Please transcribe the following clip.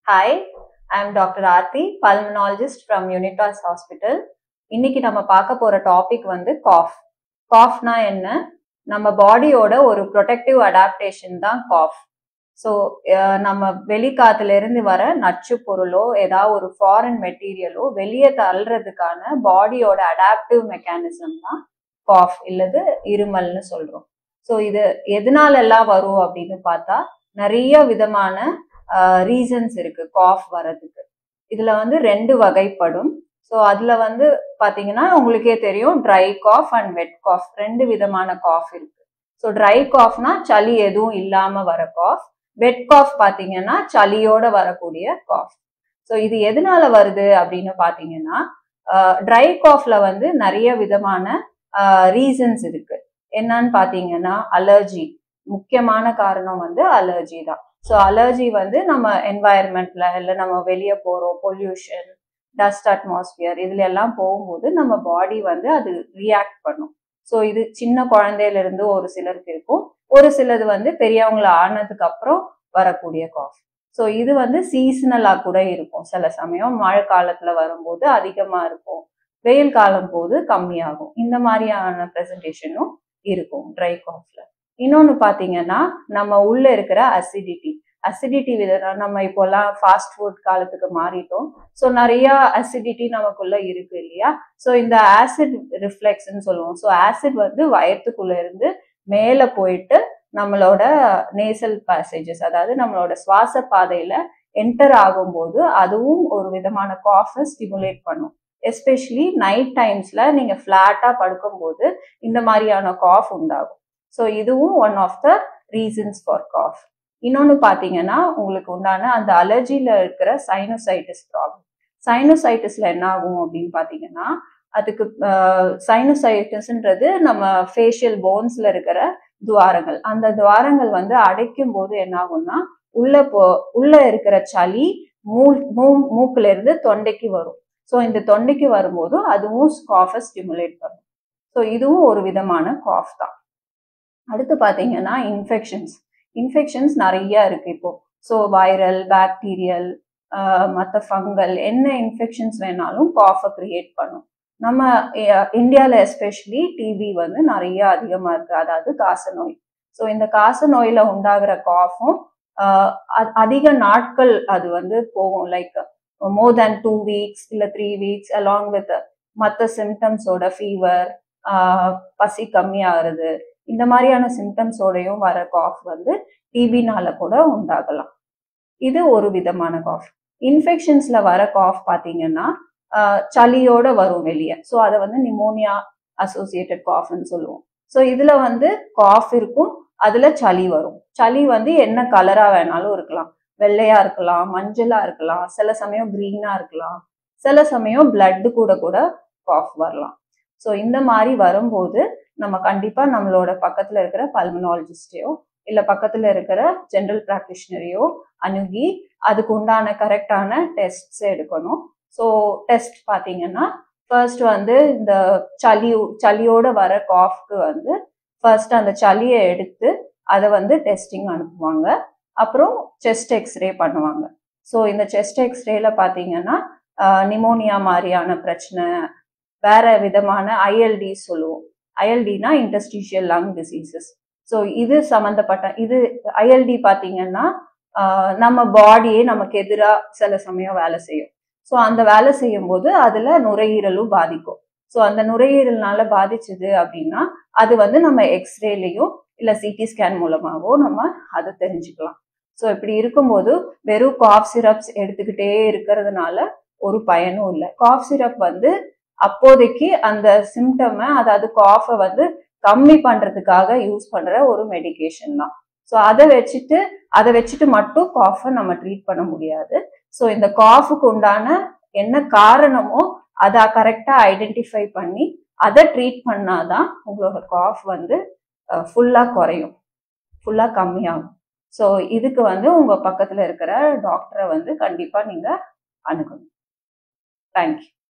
hi I am doctor Aarthi pulmonologist from Unitas hospital இன்னைக்கு நம்ம பார்க்க போற டாபிக் வந்து காஃப் காஃப்னா என்ன நம்ம பாடியோட ஒரு ப்ரொடெக்டிவ் அடாப்டேஷன் தான் காஃப் ஸோ நம்ம வெளிக்காத்துல இருந்து வர நச்சு பொருளோ ஏதாவது ஒரு ஃபாரின் மெட்டீரியலோ வெளியே தள்ளுறதுக்கான பாடியோட அடாப்டிவ் மெக்கானிசம் தான் காஃப் இல்லது இருமல்னு சொல்றோம் ஸோ இது எதனால எல்லாம் வரும் அப்படின்னு பார்த்தா நிறைய விதமான ரீசன்ஸ் இருக்கு காஃப் வர்றதுக்கு இதுல வந்து ரெண்டு வகைப்படும் ஸோ அதுல வந்து பாத்தீங்கன்னா உங்களுக்கே தெரியும் dry cough and wet cough ரெண்டு விதமான காஃப் இருக்கு ஸோ ட்ரை காஃப்னா சளி எதுவும் இல்லாம வர காஃப் வெட் காஃப் பாத்தீங்கன்னா சளியோட வரக்கூடிய காஃப் ஸோ இது எதனால வருது அப்படின்னு பாத்தீங்கன்னா ட்ரை காஃப்ல வந்து நிறைய விதமான ரீசன்ஸ் இருக்கு என்னன்னு பாத்தீங்கன்னா அலர்ஜி முக்கியமான காரணம் வந்து அலர்ஜி தான் ஸோ அலர்ஜி வந்து நம்ம என்வாயர்மெண்ட்ல இல்லை நம்ம வெளியே போறோம் பொல்யூஷன் டஸ்ட் அட்மாஸ்பியர் இதுல எல்லாம் போகும்போது நம்ம பாடி வந்து அது ரியாக்ட் பண்ணும் ஸோ இது சின்ன குழந்தையில இருந்து ஒரு சிலருக்கு இருக்கும் ஒரு சிலது வந்து பெரியவங்கள ஆனதுக்கு அப்புறம் வரக்கூடிய காஃப் ஸோ இது வந்து சீசனலா கூட இருக்கும் சில சமயம் மழை காலத்துல வரும்போது அதிகமா இருக்கும் வெயில் காலம் போது கம்மியாகும் இந்த மாதிரியான ப்ரெசன்டேஷனும் இருக்கும் ட்ரை காஃப்ல இன்னொன்று பார்த்தீங்கன்னா நம்ம உள்ள இருக்கிற அசிடிட்டி அசிடிட்டி வித நம்ம இப்போல்லாம் ஃபாஸ்ட் ஃபுட் காலத்துக்கு மாறிட்டோம் ஸோ நிறைய அசிடிட்டி நமக்குள்ள இருக்கு இல்லையா ஸோ இந்த ஆசிட் ரிஃப்ளெக்ஸ்ன்னு சொல்லுவோம் ஸோ ஆசிட் வந்து வயத்துக்குள்ள இருந்து மேலே போயிட்டு நம்மளோட நேசல் பேசேஜஸ் அதாவது நம்மளோட சுவாச பாதையில என்டர் ஆகும்போது அதுவும் ஒரு விதமான காஃபை ஸ்டிமுலேட் பண்ணும் எஸ்பெஷலி நைட் டைம்ஸ்ல நீங்க ஃபிளாட்டா படுக்கும்போது இந்த மாதிரியான காஃப் உண்டாகும் ஸோ இதுவும் one of the reasons for cough இன்னொன்று பார்த்தீங்கன்னா உங்களுக்கு உண்டான அந்த அலர்ஜியில் இருக்கிற சைனோசைட்டிஸ் ப்ராப்ளம் சைனோசைட்டிஸ்ல என்ன ஆகும் அப்படின்னு பார்த்தீங்கன்னா அதுக்கு சைனோசைட்டிஸ்ன்றது நம்ம ஃபேஷியல் போன்ஸ்ல இருக்கிற துவாரங்கள் அந்த துவாரங்கள் வந்து அடைக்கும் போது என்ன ஆகும்னா உள்ள போ உள்ள இருக்கிற சளி மூ மூ மூக்குல இருந்து தொண்டைக்கு வரும் ஸோ இந்த தொண்டைக்கு வரும்போது அதுவும் காஃபை ஸ்டிமுலேட் பண்ணும் ஸோ இதுவும் ஒரு விதமான காஃப் தான் அடுத்து பார்த்தீங்கன்னா இன்ஃபெக்ஷன்ஸ் இன்ஃபெக்ஷன்ஸ் நிறைய இருக்கு இப்போ ஸோ வைரல் பாக்டீரியல் மற்ற ஃபங்கல் என்ன இன்ஃபெக்ஷன்ஸ் வேணாலும் காஃபை கிரியேட் பண்ணும் நம்ம இந்தியாவில் எஸ்பெஷலி டிபி வந்து நிறைய அதிகமாக இருக்கு அதாவது காச நோய் ஸோ இந்த காச நோயில உண்டாகிற காஃபும் அதிக நாட்கள் அது வந்து போகும் like more than two weeks இல்லை த்ரீ வீக்ஸ் அலாங் வித் மற்ற சிம்டம்ஸோட ஃபீவர் பசி கம்மியாகிறது இந்த மாதிரியான சிம்டம்ஸோடையும் வர காஃப் வந்து டிபினால கூட உண்டாகலாம் இது ஒரு விதமான காஃப் இன்ஃபெக்ஷன்ஸ்ல வர காஃப் பார்த்தீங்கன்னா சளியோட வரும் வெளியே ஸோ அதை வந்து நிமோனியா அசோசியேட்டட் காஃப்னு சொல்லுவோம் ஸோ இதுல வந்து காஃப் இருக்கும் அதுல சளி வரும் சளி வந்து என்ன கலரா வேணாலும் இருக்கலாம் வெள்ளையா இருக்கலாம் மஞ்சளா இருக்கலாம் சில சமயம் கிரீனா இருக்கலாம் சில சமயம் பிளட் கூட கூட காஃப் வரலாம் ஸோ இந்த மாதிரி வரும்போது நம்ம கண்டிப்பா நம்மளோட பக்கத்துல இருக்கிற பல்மனாலஜிஸ்டையோ இல்ல பக்கத்துல இருக்கிற ஜென்ரல் ப்ராக்டிஷனரையோ அணுகி அதுக்கு உண்டான கரெக்டான டெஸ்ட்ஸ் எடுக்கணும் ஸோ டெஸ்ட் பார்த்தீங்கன்னா ஃபர்ஸ்ட் வந்து இந்த சளி சளியோட வர காஃப்க்கு வந்து ஃபர்ஸ்ட் அந்த சளியை எடுத்து அதை வந்து டெஸ்டிங் அனுப்புவாங்க அப்புறம் செஸ்ட் எக்ஸ்ரே பண்ணுவாங்க ஸோ இந்த செஸ்ட் எக்ஸ்ரேல பார்த்தீங்கன்னா நிமோனியா மாதிரியான பிரச்சனை வேற விதமான ஐஎல்டி சொல்லுவோம் ஐஎல்டினா இன்டஸ்டிஷியல் லங் டிசீசஸ் ஸோ இது சம்மந்தப்பட்ட இது ஐஎல்டி பார்த்தீங்கன்னா நம்ம பாடியே நமக்கு எதிராக சில சமயம் வேலை செய்யும் ஸோ அந்த வேலை செய்யும் போது அதுல நுரையீரலும் பாதிக்கும் ஸோ அந்த நுரையீரல்னால பாதிச்சது அப்படின்னா அது வந்து நம்ம எக்ஸ்ரேலையும் இல்லை சிடி ஸ்கேன் மூலமாகவோ நம்ம அதை தெரிஞ்சுக்கலாம் ஸோ இப்படி இருக்கும்போது வெறும் காஃப் சிரப்ஸ் எடுத்துக்கிட்டே இருக்கிறதுனால ஒரு பயனும் இல்லை காஃப் சிரப் வந்து அப்போதைக்கு அந்த சிம்டமை அதாவது காஃபை வந்து கம்மி பண்றதுக்காக யூஸ் பண்ற ஒரு மெடிகேஷன் தான் ஸோ அதை வச்சுட்டு அதை வச்சுட்டு மட்டும் காஃபை நம்ம ட்ரீட் பண்ண முடியாது ஸோ இந்த காஃபுக்கு உண்டான என்ன காரணமோ அதை கரெக்டா ஐடென்டிஃபை பண்ணி அதை ட்ரீட் பண்ணாதான் உங்களோட காஃப் வந்து ஃபுல்லா குறையும் ஃபுல்லா கம்மியாகும் ஸோ இதுக்கு வந்து உங்க பக்கத்துல இருக்கிற டாக்டரை வந்து கண்டிப்பா நீங்க அணுகணும் தேங்க்யூ